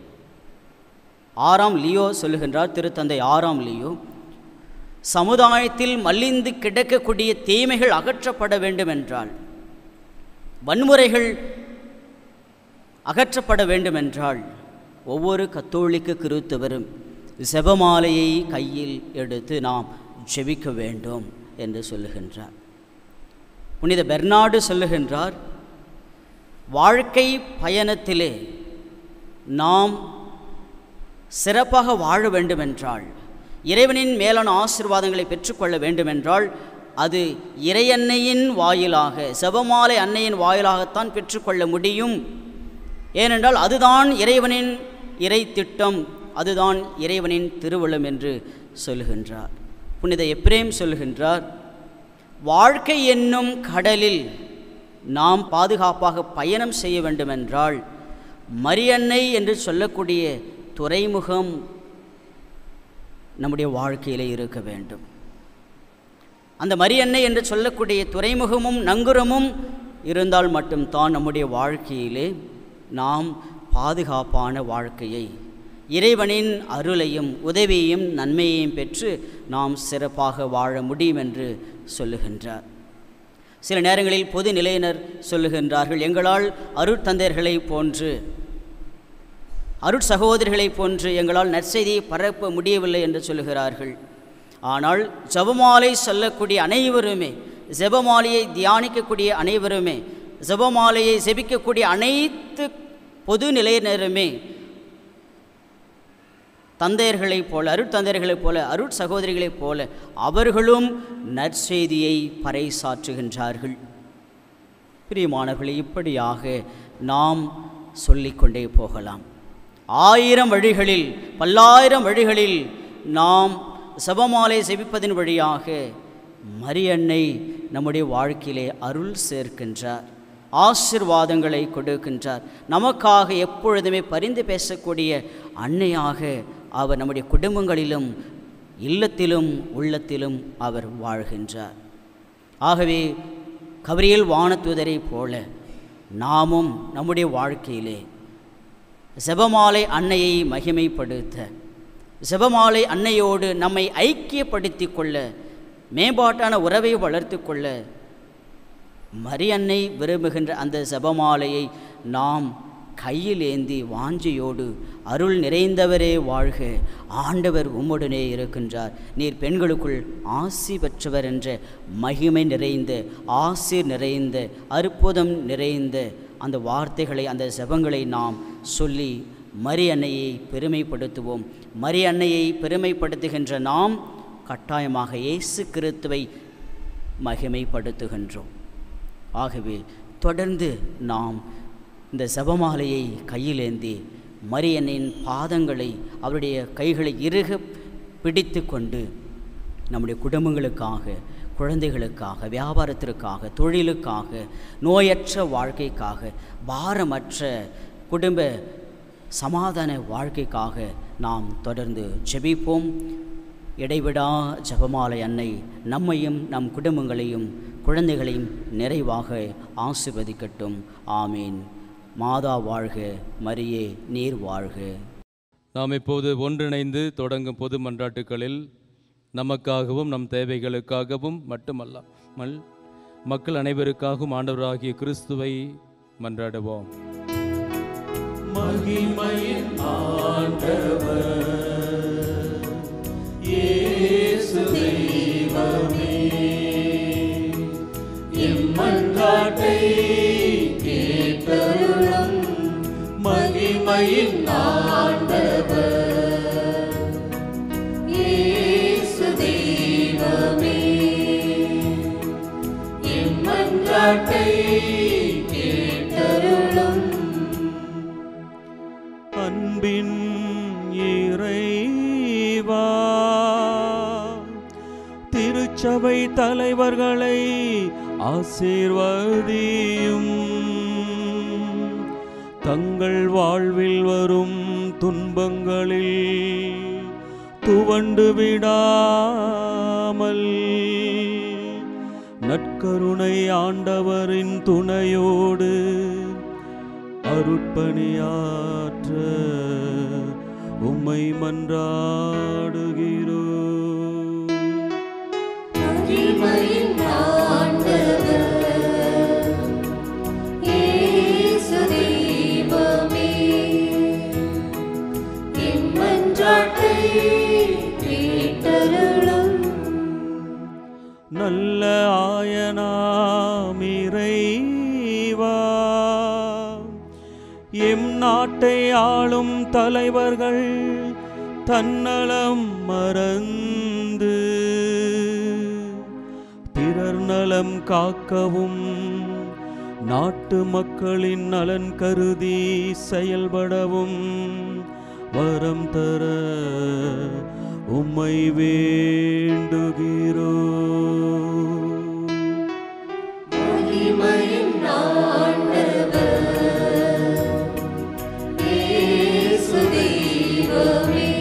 ஆறாம் லியோ சொல்லுகின்றார் திருத்தந்தை ஆறாம் லியோ சமுதாயத்தில் மல்லிந்து கிடக்கக்கூடிய தீமைகள் அகற்றப்பட வேண்டும் என்றால் வன்முறைகள் அகற்றப்பட வேண்டும் என்றால் ஒவ்வொரு கத்தோலிக்க கிறித்தவரும் செபமாலையை கையில் எடுத்து நாம் ஜெபிக்க வேண்டும் என்று சொல்லுகின்றார் புனித பெர்னாடு சொல்லுகின்றார் வாழ்க்கை பயணத்திலே நாம் சிறப்பாக வாழ வேண்டுமென்றால் இறைவனின் மேலான ஆசிர்வாதங்களை பெற்றுக்கொள்ள வேண்டுமென்றால் அது இறையன்னையின் வாயிலாக செபமாலை அன்னையின் வாயிலாகத்தான் பெற்றுக்கொள்ள முடியும் ஏனென்றால் அதுதான் இறைவனின் இறை திட்டம் அதுதான் இறைவனின் திருவுளம் என்று சொல்லுகின்றார் புனித எப்ரேம் சொல்லுகின்றார் வாழ்க்கை என்னும் கடலில் நாம் பாதுகாப்பாக பயணம் செய்ய வேண்டுமென்றால் மரியன்னை என்று சொல்லக்கூடிய துறைமுகம் நம்முடைய வாழ்க்கையிலே இருக்க வேண்டும் அந்த மரியன்னை என்று சொல்லக்கூடிய துறைமுகமும் நங்குரமும் இருந்தால் மட்டும்தான் நம்முடைய வாழ்க்கையிலே நாம் பாதுகாப்பான வாழ்க்கையை இறைவனின் அருளையும் உதவியையும் நன்மையையும் பெற்று நாம் சிறப்பாக வாழ முடியும் என்று சொல்லுகின்றார் சில நேரங்களில் பொது நிலையினர் சொல்லுகின்றார்கள் எங்களால் அருட்தந்தையர்களை போன்று அருட் சகோதரிகளைப் போன்று எங்களால் நற்செய்தியை பரப்ப முடியவில்லை என்று சொல்லுகிறார்கள் ஆனால் ஜபமாலை சொல்லக்கூடிய அனைவருமே ஜெபமாலையை தியானிக்கக்கூடிய அனைவருமே ஜெபமாலையை செபிக்கக்கூடிய அனைத்து பொது நிலையினருமே தந்தையர்களைப் போல அருட்தந்தையர்களைப் போல அருட் சகோதரிகளைப் போல அவர்களும் நற்செய்தியை பறைசாற்றுகின்றார்கள் பிரியமானவர்களே இப்படியாக நாம் சொல்லிக்கொண்டே போகலாம் ஆயிரம் வழிகளில் பல்லாயிரம் வழிகளில் நாம் சபமாலை செபிப்பதன் வழியாக மரியன்னை நம்முடைய வாழ்க்கையிலே அருள் சேர்க்கின்றார் ஆசிர்வாதங்களை கொடுக்கின்றார் நமக்காக எப்பொழுதுமே பரிந்து பேசக்கூடிய அன்னையாக அவர் நம்முடைய குடும்பங்களிலும் இல்லத்திலும் உள்ளத்திலும் அவர் வாழ்கின்றார் ஆகவே கபரியல் வானத்துதரை போல நாமும் நம்முடைய வாழ்க்கையிலே செபமாலை அன்னையை மகிமைப்படுத்த செபமாலை அன்னையோடு நம்மை ஐக்கியப்படுத்தி கொள்ள மேம்பாட்டான உறவை வளர்த்து கொள்ள மரியன்னை விரும்புகின்ற அந்த செபமாலையை நாம் கையில் ஏந்தி வாஞ்சியோடு அருள் நிறைந்தவரே வாழ்க ஆண்டவர் உம்முடனே இருக்கின்றார் நீர் பெண்களுக்குள் ஆசி பெற்றவர் என்ற மகிமை நிறைந்த ஆசிர் நிறைந்த அற்புதம் நிறைந்த அந்த வார்த்தைகளை அந்த ஜெபங்களை நாம் சொல்லி மரி அன்னையை பெருமைப்படுத்துவோம் மரி அன்னையை பெருமைப்படுத்துகின்ற நாம் கட்டாயமாக இயேசு கிறித்துவை மகிமைப்படுத்துகின்றோம் ஆகவே தொடர்ந்து நாம் இந்த ஜபமாலையை கையிலேந்தி மரியனின் பாதங்களை அவருடைய கைகளை இறுக பிடித்து கொண்டு நம்முடைய குடும்பங்களுக்காக குழந்தைகளுக்காக வியாபாரத்திற்காக தொழிலுக்காக நோயற்ற வாழ்க்கைக்காக பாரமற்ற குடும்ப சமாதான வாழ்க்கைக்காக நாம் தொடர்ந்து ஜெபிப்போம் இடைவிடா ஜெபமாலை அன்னை நம்மையும் நம் குடும்பங்களையும் குழந்தைகளையும் நிறைவாக ஆசிர்வதிக்கட்டும் ஆமீன் மாதா வாழ்க மரியே நீர் வாழ்க நாம் இப்போது ஒன்றிணைந்து தொடங்கும் பொது மன்றாட்டுகளில் நமக்காகவும் நம் தேவைகளுக்காகவும் மட்டுமல்லாமல் மக்கள் அனைவருக்காகவும் ஆண்டவராகிய கிறிஸ்துவை மன்றாடுவோம் மகிமையின் ஆண்டவர் இயேசு மன்றாட்டை கேட்டருளும் மகிமையின் ஆண்டவர் இயேசு தெய்வமே என் மன்றாட்டை கேட்டருளும் அன்பின் இறைவா திருச்சபை தலைவர்களை ஆசீர்வதியும் தங்கள் வாழ்வில் வரும் துன்பங்களில் துவண்டு விடாமல் நற்கருணை ஆண்டவரின் துணையோடு அருட்பணியாற்ற உம்மை மன்றாடுகிறோ மகிமையின் ஆண்டவர் இயேசு தெய்வமே என் மன்றாட்டை கேட்டருளும் நல்ல ஆயனாமிரைவா எம் நாட்டை ஆளும் தலைவர்கள் தன்னலம் மறந்து பிறர் நலம் காக்கவும் நாட்டு மக்களின் நலன் கருதி செயல்படவும் வரம் தர உம்மை வேண்டுகிறோ மகிமையின் ஆண்டவர் இயேசு தெய்வமே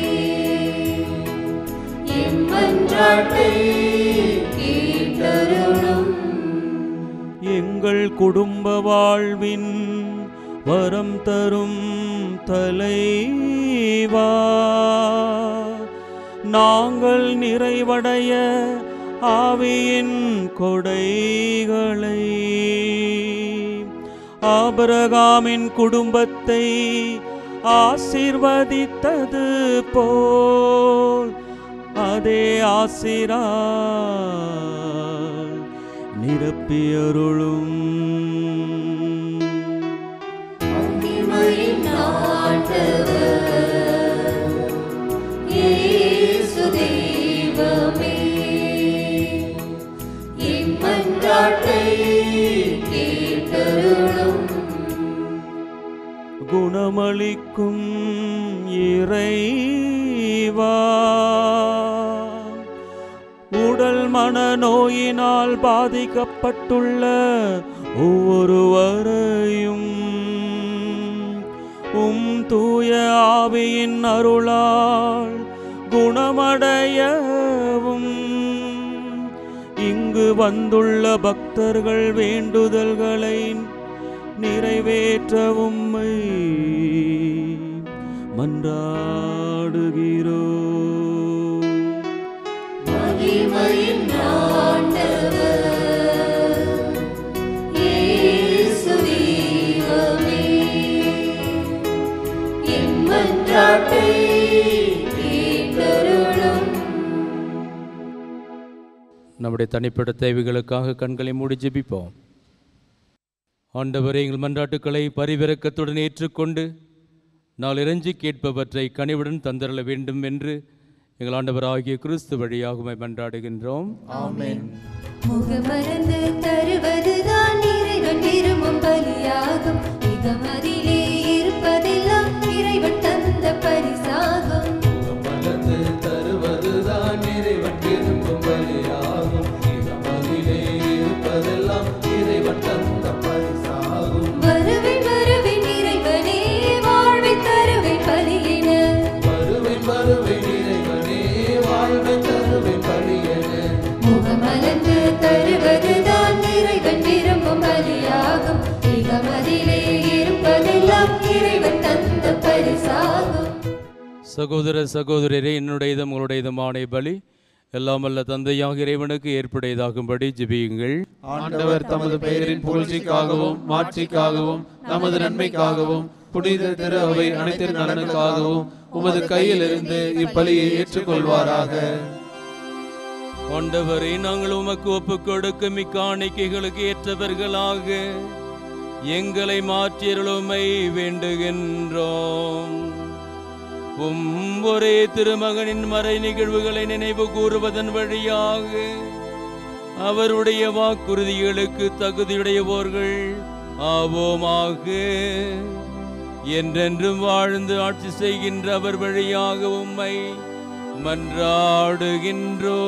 என் மன்றாட்டை கேட்டருளும் எங்கள் குடும்ப வாழ்வின் வரம் தரும் தலைவா நாங்கள் நிறைவடைய ஆவியின் கொடைகளை ஆபரகாமின் குடும்பத்தை ஆசிர்வதித்தது போல் அதே ஆசிரால் நிரப்பியருளும் மகிமையின் ஆண்டவர் இயேசு தெய்வமே என் மன்றாட்டை கேட்டருளும் குணமளிக்கும் இறைவா உடல் மனநோயினால் பாதிக்கப்பட்டுள்ள ஒவ்வொருவரையும் உம் தூய ஆவியின் அருளால் குணமடையவும் இங்கு வந்துள்ள பக்தர்கள் வேண்டுதல்களை நிறைவேற்ற உம்மை மன்றாடுகிறோ மகிமையின் ஆண்டவர் இயேசு தெய்வமே என் மன்றாட்டை கேட்டருளும் நம்முடைய தனிப்பட்ட தேவைகளுக்காக கண்களை மூடி ஜெபிப்போம் ஆண்டவரே எங்கள் மன்றாட்டுக்களை பரிவிரக்கத்துடன் ஏற்றுக்கொண்டு நாள் இறைஞ்சி கேட்பவற்றை கனிவுடன் தந்தரல வேண்டும் என்று எங்கள் ஆண்டவர் ஆகிய கிறிஸ்து வழியாக உம்மை மன்றாடுகின்றோம் முகமறந்து தருவதுதான் இறைவன் விரும்பும் பலியாகும் மிகமதிலே இருப்பதெல்லாம் இறைவன் தந்த பரிசாகும் மலர்ந்து தருவதுதான் இறைவன் விரும்பும் பலியாகும் மகிழே இருப்பதெல்லாம் இறைவன் தந்த பரிசாகும் வருவேன் வருவேன் இறைவனே வாழ்வை தருவேன் பலியென வருவேன் வருவேன் இறைவனே வாழ்வை தருவேன் பழியென முகமலர்ந்து தருவதுதான் இறைவன் விரும்பும் பலியாகும் மிகமதிலே இருப்பதெல்லாம் இறைவன் தந்த பரிசாகும் சகோதர சகோதரரே என்னுடையதும் உங்களுடையதுமான பலி எல்லாம் வல்ல தந்தையாக இறைவனுக்கு ஏற்புடையதாகும்படி ஜெபியுங்கள் ஆண்டவர் தமது பெயரின் புகழ்ச்சிக்காகவும் மாட்சிக்காகவும் நமது நன்மைக்காகவும் புனித திரு அவை அனைத்து நலனுக்காகவும் உமது கையில் இருந்து இப்பலியை ஏற்றுக்கொள்வாராக ஆண்டவரை நாங்கள் உமக்கு ஒப்புக் கொடுக்கும் இக்காணிக்கைகளுக்கு ஏற்றவர்களாக எங்களை மாற்றியருளுமை வேண்டுகின்றோம் உம் ஒரே திருமகனின் மறை நிகழ்வுகளை நினைவு கூறுவதன் வழியாக அவருடைய வாக்குறுதிகளுக்கு தகுதியுடையவோர்கள் ஆவோமாக என்றென்றும் வாழ்ந்து ஆட்சி செய்கின்ற அவர் வழியாக உம்மை மன்றாடுகின்றோ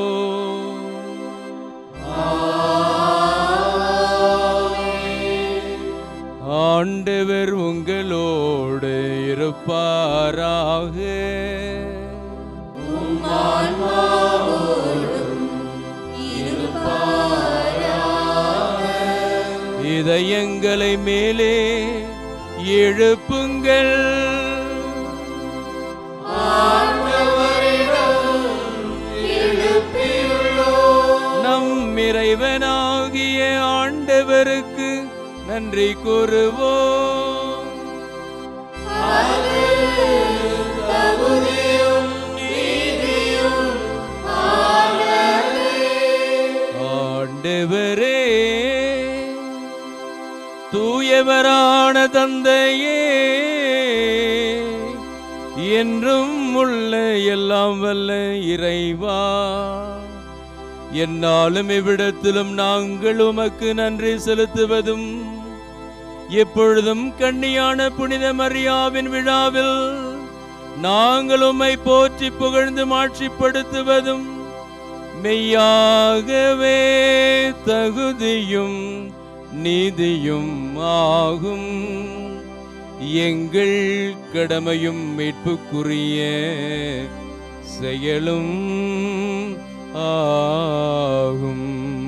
ஆண்டவர் உங்களோடு இருப்பாராக இதயங்களை மேலே எழுப்புங்கள் நம் இறைவனாகிய ஆண்டவருக்கு நன்றி கூறுவோம் ஆண்டவரே தூயவரான தந்தையே என்றும் உள்ள எல்லாம் வல்ல இறைவா என்னாலும் இவ்விடத்திலும் நாங்கள் உமக்கு நன்றி செலுத்துவதும் எப்பொழுதும் கண்ணியான புனித மரியாவின் விழாவில் நாங்கள் உம்மை போற்றி புகழ்ந்து மாட்சிப்படுத்துவதும் மெய்யாகவே தகுதியும் நீதியும் ஆகும் எங்கள் கடமையும் மீட்புக்குரிய செயலும் ஆகும்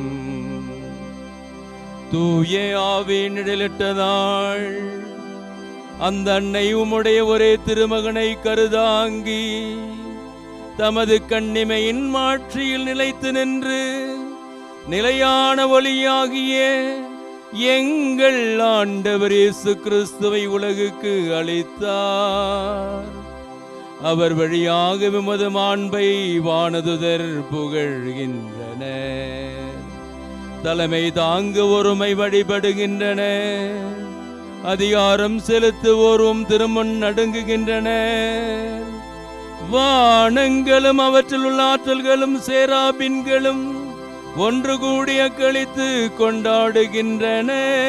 தூய ஆவி நிழலிட்டதாள் அந்த அன்னை உம்முடைய ஒரே திருமகனை கருதாங்கி தமது கண்ணிமையின் மாட்சியில் நிலைத்து நின்று நிலையான ஒளியாகிய எங்கள் ஆண்டவர் இயேசு கிறிஸ்துவை உலகுக்கு அளித்தார் அவர் வழியாக விமது மாண்பை வானதுதர் புகழ்கின்றனர் தலைமை தாங்க ஒருமை வழிபடுகின்றனர் அதிகாரம் செலுத்துவோரும் திருமண் நடுங்குகின்றனர் வானங்களும் அவற்றில் உள்ள ஆற்றல்களும் சேராபின்களும் ஒன்று கூடிய கழித்து கொண்டாடுகின்றன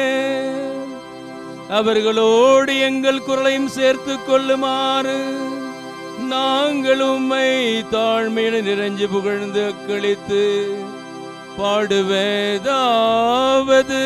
அவர்களோடு எங்கள் குரலையும் சேர்த்து கொள்ளுமாறு நாங்கள் உம்மை தாழ்மையில நிறைஞ்சு புகழ்ந்து அக்களித்து பாடுவதாவது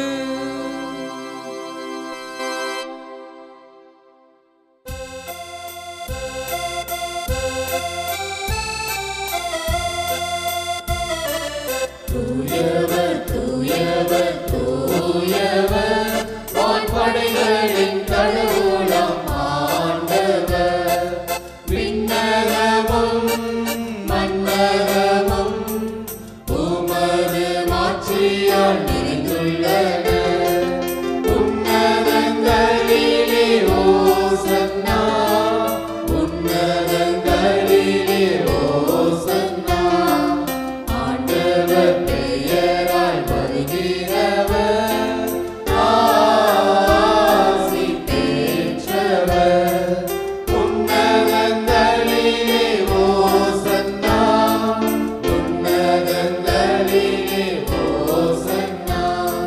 தூயவர் தூயவர் தூயவர் வான்படைகளின் கடவுளம் ஆண்டவர் விண்ணகமும் மன்னகமும் உமது மாட்சியால் நிறைந்துள்ளன உன்னதங்களிலே ஓசன்னா உன்னதங்களிலே ஓசன்னா ஆண்டவர் பெயரால் வருகிறவர் ஆசி பெற்றவர் உன்னதங்களிலே ஓசன்னா உன்னதங்களிலே ஓசன்னா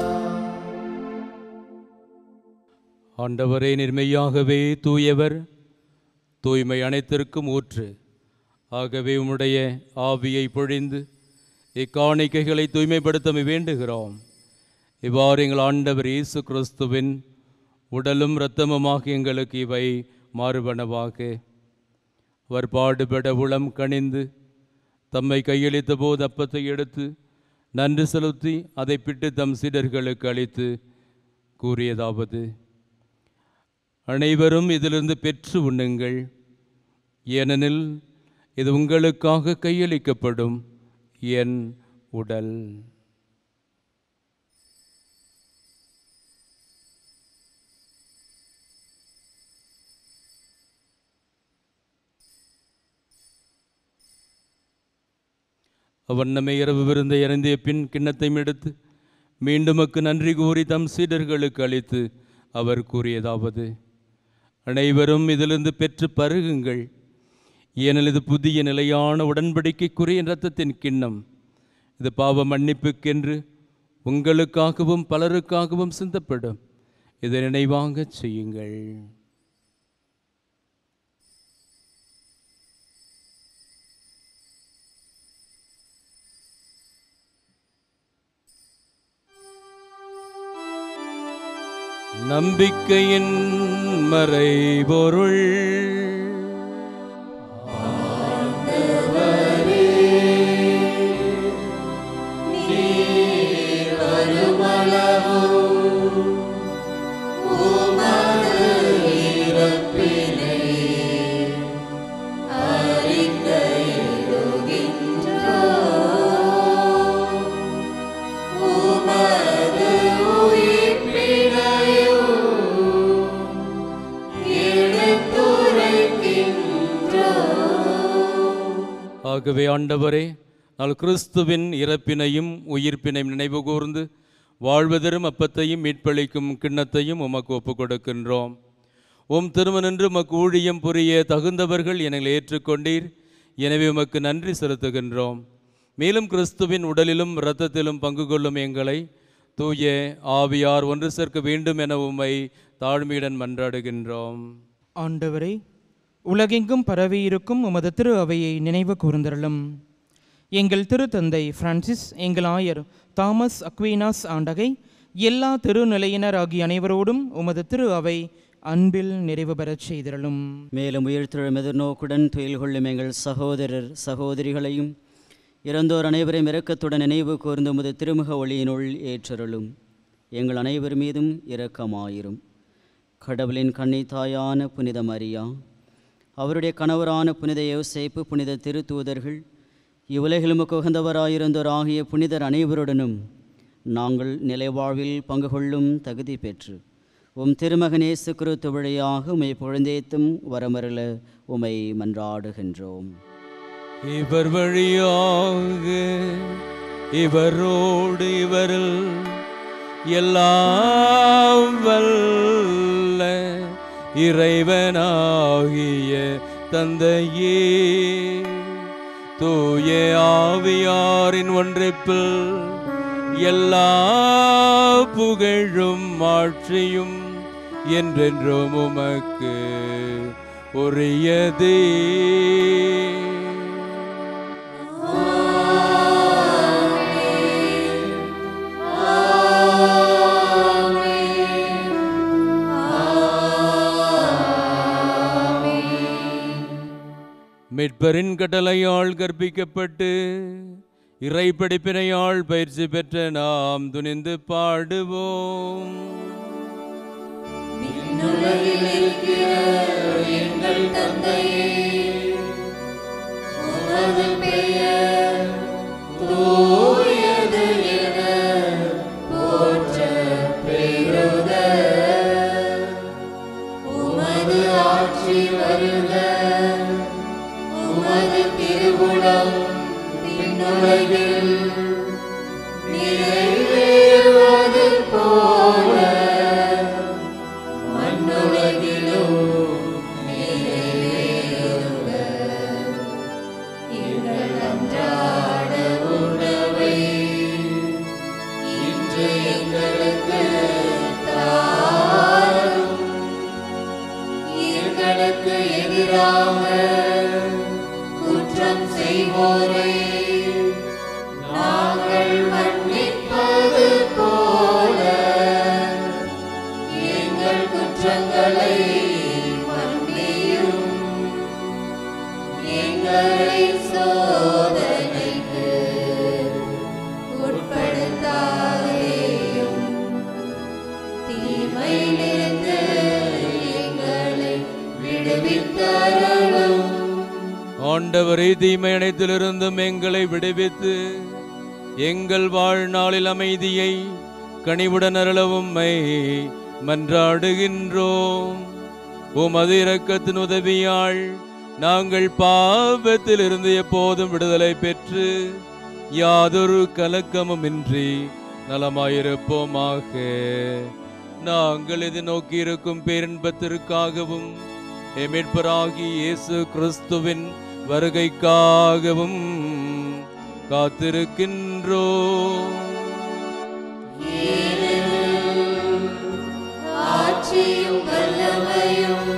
ஆண்டவரே நிர்மையாகவே தூயவர் தூய்மை அனைத்திற்கும் ஊற்று ஆகவே உம்முடைய ஆவியை பொழிந்து இக்காணிக்கைகளை தூய்மைப்படுத்த வேண்டுகிறோம் இவ்வாறு எங்கள் ஆண்டவர் இயேசு கிறிஸ்துவின் உடலும் இரத்தமுமாக எங்களுக்கு இவை மாறுபனவாக அவர் பாடுபட உளம் கனிந்து தம்மை கையளித்த போது அப்பத்தை எடுத்து நன்றி செலுத்தி அதை பிட்டு தம் சீடர்களுக்கு அளித்து கூறியதாவது அனைவரும் இதிலிருந்து பெற்று உண்ணுங்கள் ஏனெனில் இது உங்களுக்காக கையளிக்கப்படும் என் உடல் அவ்வண்ணமே இரவு விருந்தை அறிந்திய பின் கிண்ணத்தையும் எடுத்து மீண்டுமக்கு நன்றி கூறி தம் சீடர்களுக்கு அளித்து அவர் கூறியதாவது அனைவரும் இதிலிருந்து பெற்று பருகுங்கள் ஏனெனில் இது புதிய நிலையான உடன்படிக்கைக்குரிய இரத்தத்தின் கிண்ணம் இது பாவ மன்னிப்புக்கென்று உங்களுக்காகவும் பலருக்காகவும் சிந்தப்படும் இதை நினைவாங்கச் செய்யுங்கள் நம்பிக்கையின் மறைபொருள் ஆகவே ஆண்டவரே நாள் கிறிஸ்துவின் இறப்பினையும் உயிர்ப்பினையும் நினைவு கூர்ந்து வாழ்வதரும் அப்பத்தையும் மீட்பளிக்கும் கிண்ணத்தையும் உமக்கு ஒப்புக் கொடுக்கின்றோம் உம் திருமணன்று உமக்கு ஊழியம் புரிய தகுந்தவர்கள் என ஏற்றுக்கொண்டீர் எனவே உமக்கு நன்றி செலுத்துகின்றோம் மேலும் கிறிஸ்துவின் உடலிலும் இரத்தத்திலும் பங்கு கொள்ளும் எங்களை தூய ஆவியார் ஒன்று சேர்க்க வேண்டும் என உம்மை தாழ்மையுடன் மன்றாடுகின்றோம் ஆண்டவரே உலகெங்கும் பரவியிருக்கும் உமது திரு அவையை நினைவு கூர்ந்தருளும் எங்கள் திருத்தந்தை பிரான்சிஸ் எங்கள் ஆயர் தாமஸ் அக்வீனாஸ் ஆண்டகை எல்லா திருநிலையினர் ஆகிய அனைவரோடும் உமது திரு அவை அன்பில் நிறைவு பெறச் செய்திருளும் மேலும் உயிர்த்தெழும் எதிர்நோக்குடன் துயில் கொள்ளும் எங்கள் சகோதரர் சகோதரிகளையும் இறந்தோர் அனைவரையும் இரக்கத்துடன் நினைவு கூர்ந்து உமது திருமுக ஒளியினுள் ஏற்றருளும் எங்கள் அனைவர் மீதும் இரக்கமாயிரும் கடவுளின் கன்னி தாயான புனித மரியா அவருடைய கணவரான புனித யோசேப்பு புனித திருத்தூதர்கள் இவ்வுலகிலும் உகந்தவராயிருந்தோர் ஆகிய புனிதர் அனைவருடனும் நாங்கள் நிலைவாழ்வில் பங்கு கொள்ளும் தகுதி பெற்று உம் திருமகனேசு கிறிஸ்து வழியாக உமை பொழுந்தேத்தும் வரமருள உமை மன்றாடுகின்றோம் இவர் வழியாக இவரோடு இவரில் எல்லாம் வல்ல இறைவனாகிய தந்தையே தூய ஆவியாரின் ஒன்றிப்பில் எல்லா புகழும் ஆட்சியும் என்றென்றும் உமக்கு உரியதே மீட்பரின் கட்டளையால் கற்பிக்கப்பட்டு இறை படிப்பினையால் பயிற்சி பெற்ற நாம் துணிந்து பாடுவோம் விண்ணுலகில் இருக்கிற எங்கள் தந்தையே உமது பெயர் தூயது என போற்ற பெறுக உமது ஆட்சி வருக உமது திருவுளம் விண்ணுலகில் நிறைவேறுவது போல மண்ணுலகிலும் நிறைவேறுக எங்கள் அன்றாட உணவை இன்று எங்களுக்கு தாரும் எங்களுக்கு எதிராக குற்றம் செய்வோரை நாங்கள் மன்னிப்பது போல எங்கள் குற்றங்களை மன்னியும் எங்களை சோதனைக்கு உட்படுத்தாதேயும் தீமையிலிருந்து எங்களை விடுவித்தருளும் ஆண்டவரை தீமை அனைத்திலிருந்தும் எங்களை விடுவித்து எங்கள் வாழ்நாளில் அமைதியை கனிவுடன் அருளவும்மை மன்றாடுகின்றோம் உமது இரக்கத்தின் உதவியால் நாங்கள் பாவத்திலிருந்து எப்போதும் விடுதலை பெற்று யாதொரு கலக்கமுமின்றி நலமாயிருப்போமாக நாங்கள் இது நோக்கியிருக்கும் பேரின்பத்திற்காகவும் எமிட்பராகி இயேசு கிறிஸ்துவின் வருகைக்காகவும் காத்திருக்கின்றோம் ஆட்சியும் வல்லமையும்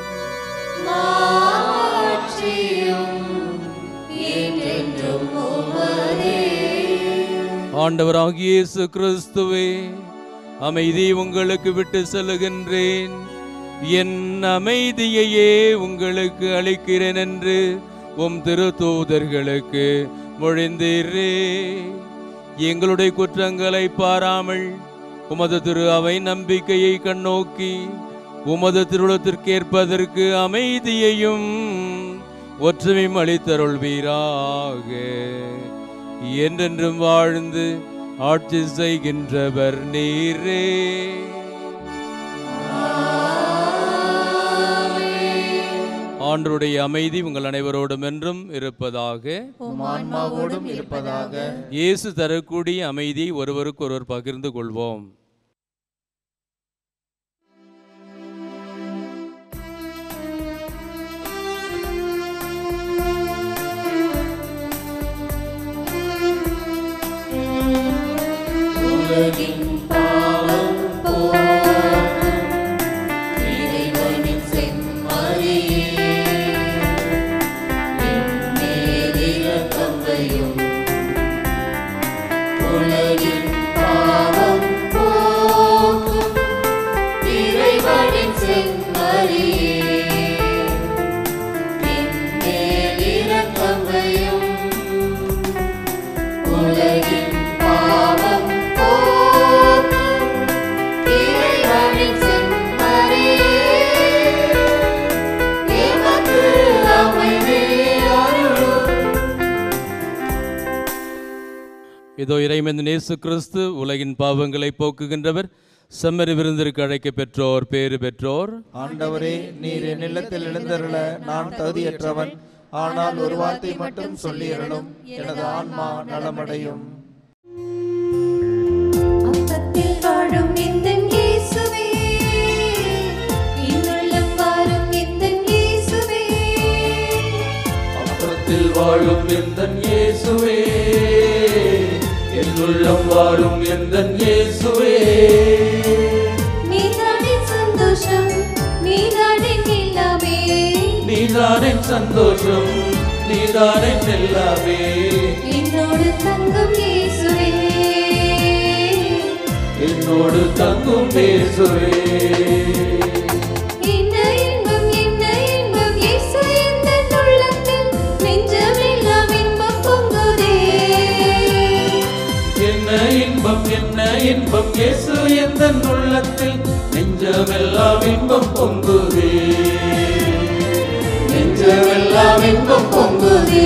மாட்சியும் என்றென்றும் உமதே ஆண்டவராகிய இயேசு கிறிஸ்துவே அமைதி உங்களுக்கு விட்டு செல்லுகின்றேன் என் அமைதியையே உங்களுக்கு அளிக்கிறேன் என்று உம் திருத்தூதர்களுக்கு மொழிந்தீரே எங்களுடைய குற்றங்களை பாராமல் உமது திரு அவை நம்பிக்கையை கண்ணோக்கி உமது திருவுளத்திற்கேற்பதற்கு அமைதியையும் ஒற்றுமையும் அளித்தருள்வீராக என்றென்றும் வாழ்ந்து ஆட்சி செய்கின்றவர் நீரே ஆண்டருடைய அமைதி உங்கள் அனைவரோடும் என்றும் இருப்பதாக உம் ஆன்மாவோடும் இருப்பதாக இயேசு தரக்கூடிய அமைதியை ஒருவருக்கு ஒருவர் பகிர்ந்து கொள்வோம் உலகின் பாவம் போக்கும் இறைவனின் செம்மறியே என்மேல் இரக்கம் வையும் உலகின் பாவம் போக்கும் இறைவனின் செம்மறியே என்மேல் இரக்கம் வையும் உலகின் பாவம் போக்கும் இறைவனின் செம்மறியே எமக்கு அமைதி அருளும் இதோ இறைமந்த இயேசு கிறிஸ்து உலகின் பாவங்களை போக்குகின்றவர் செம்மறி விருந்திற்கு அழைக்க பெற்றோர் பேறு பெற்றோர் ஆண்டவரே நீர் என் இல்லத்தில் எழுந்தருள நான் தகுதியற்றவன் ஆனால் ஒரு வார்த்தை மட்டும் சொல்லியருளும் எனது ஆன்மா நலமடையும் அப்பத்தில் வாழும் எந்தன் இயேசுவே இன்னுள்ளம் வாரும் எந்தன் இயேசுவே அப்பத்தில் வாழும் எந்தன் இயேசுவே என் உள்ளம் வாழும் எந்தன் இயேசுவே நீதானே சந்தோஷம் நீதானே எல்லாமே நீதானே சந்தோஷம் நீதானே எல்லாமே என்னோடு தங்கும் இயேசுவே என்னோடு தங்கும் இயேசுவே என்ன இன்பம் என்ன இன்பம் இயேசு எந்தன் உள்ளத்தில் நெஞ்சமெல்லாம் இன்பம் பொங்குதே என்ன இன்பம் என்ன இன்பம் இயேசு எந்தன் உள்ளத்தில் நெஞ்சமெல்லாம் இன்பம் பொங்குதே நெஞ்சமெல்லாம் இன்பம் பொங்குதே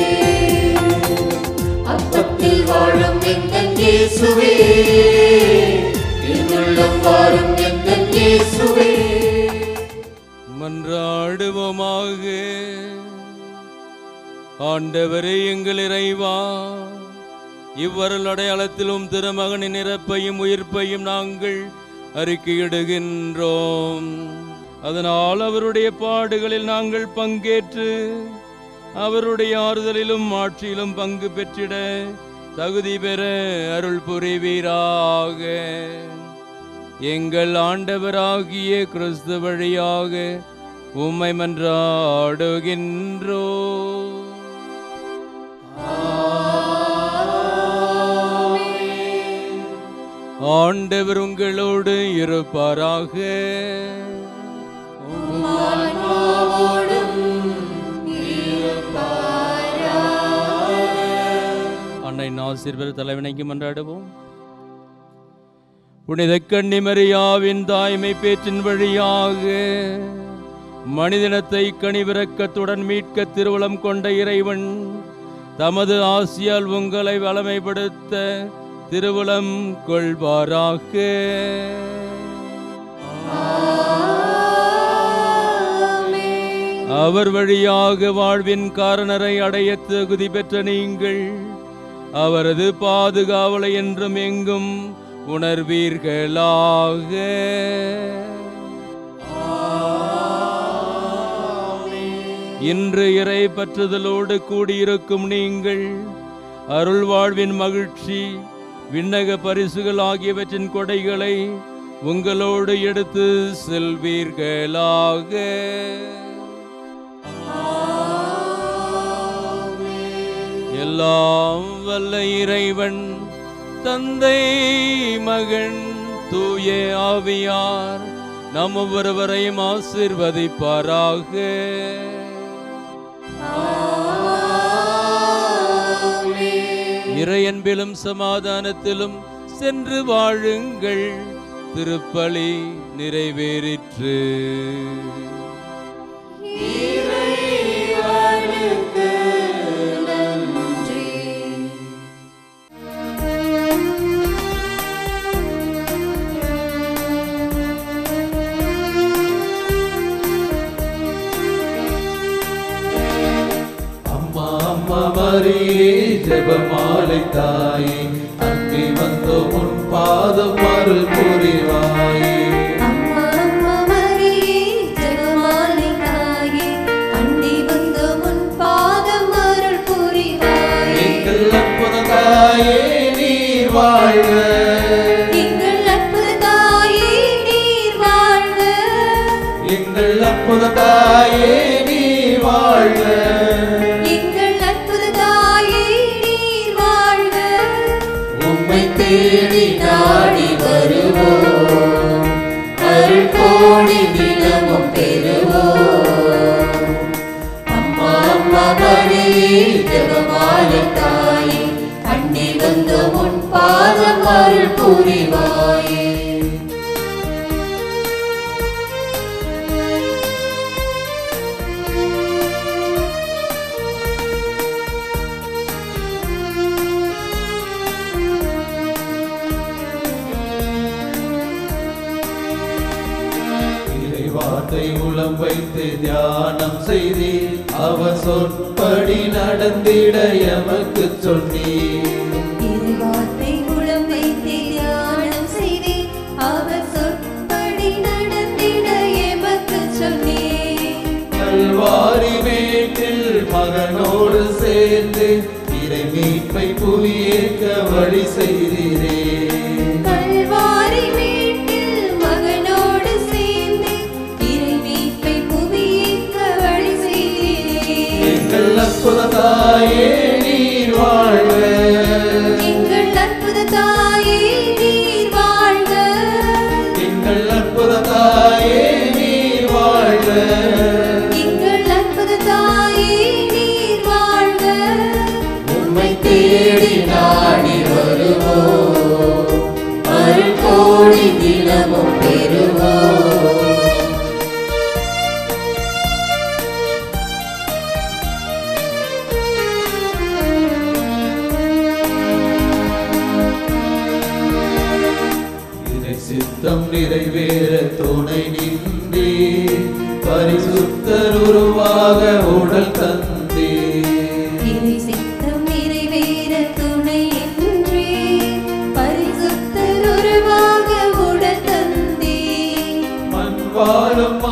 அப்பத்தில் வாழும் எந்தன் இயேசுவே என்னுள்ளம் வாழும் எந்தன் இயேசுவே மன்றாடுவோமாக ஆண்டவரே எங்கள் இறைவா இவ்வருள் அடையாளத்திலும் திருமகனின் இறப்பையும் உயிர்ப்பையும் நாங்கள் அறிக்கையிடுகின்றோம் அதனால் அவருடைய பாடுகளில் நாங்கள் பங்கேற்று அவருடைய ஆறுதலிலும் ஆட்சியிலும் பங்கு பெற்றிட தகுதி பெற அருள் புரிவீராக எங்கள் ஆண்டவராகிய கிறிஸ்து வழியாக உம்மை மன்றாடுகின்றோ ஆண்டவர் உங்களோடு இருப்பாராக அன்னை ஆசிரியர் தலைவனைக்கு மன்றாடுவோம் புனித கன்னிமரியாவின் தாய்மை பேற்றின் வழியாக மனிதனத்தை கனிவிரக்கத்துடன் மீட்க திருவுளம் கொண்ட இறைவன் தமது ஆசியால் உங்களை வளமைப்படுத்த திருவுளம் கொள்வாராக அவர் வழியாக வாழ்வின் காரணரை அடைய தகுதி பெற்ற நீங்கள் அவரது பாதுகாவலை என்றும் எங்கும் உணர்வீர்களாக இன்று இறை பற்றுதலோடு கூடியிருக்கும் நீங்கள் அருள் வாழ்வின் மகிழ்ச்சி விண்ணக பரிசுகள் ஆகியவற்றின் கொடைகளை உங்களோடு எடுத்து செல்வீர்களாக எல்லாம் வல்ல இறைவன் தந்தை மகன் தூய ஆவியார் நம் ஒவ்வொருவரையும் ஆசிர்வதிப்பாராக இறையன்பிலும் சமாதானத்திலும் சென்று வாழுங்கள் திருப்பலி நிறைவேறிற்று அம்மா அம்மா மரியே ஜெபமாலை தாயே அன்பி வந்தோ உன் பாதம் அருள் புரிவாயே அம்மா அம்மா மரியே ஜெபமாலை தாயே அண்டி வந்து உன் பாதம் அருள் புரிவாயே எங்கள் அற்புத தாயே நீர் வாழ்க எங்கள் அற்புத தாயே நீர் வாழ்க எங்கள் அற்புத தாயே நீர் வாழ்க எங்கள் அற்புத தாயே நீர் வாழ்க உம்மை தேடி நாடி வருவோம் அருள் கோடி தினமும் பெறுவோம் அம்மா அம்மா மரியே ஜெபமாலை தாயே அண்டி வந்த உன் பாதம் அருள் புரிவாயே இறைவார்த்தை உளம் வைத்து தியானம் செய்தே அவர் சொற்படி நடந்திட எமக்கு சொன்னீர் இறைவார்த்தை உளம் வைத்து தியானம் செய்தே அவர் சொற்படி நடந்திட எமக்கு சொன்னேன் கல்வாரி மேட்டில் மகனோடு சேர்ந்து இறை மீட்பை புவியேற்க வழி செய்தீரே கல்வாரி வீட்டில் மகனோடு சேர்ந்து இறை மீட்பை புவியேற்க வழி செய்தீரே எங்கள் அற்புத தாயே நீர் வாழ்க எங்கள் அற்புத தாயே நீர் வாழ்க எங்கள் அற்புத தாயே நீர் வாழ்க எங்கள் அற்புத தாயே நீர் வாழ்க உம்மை தேடி நாடி வருவோம் அருள் கோடி தினமும் பெறுவோம் இறை சித்தம் நிறைவேற துணை நின்றே பரிசுத்தர் உருவாக உடல் தந்தே இறை சித்தம் நிறைவேற துணை என்றே பரிசுத்தர் உருவாக உடல் தந்தே மண் வாழும்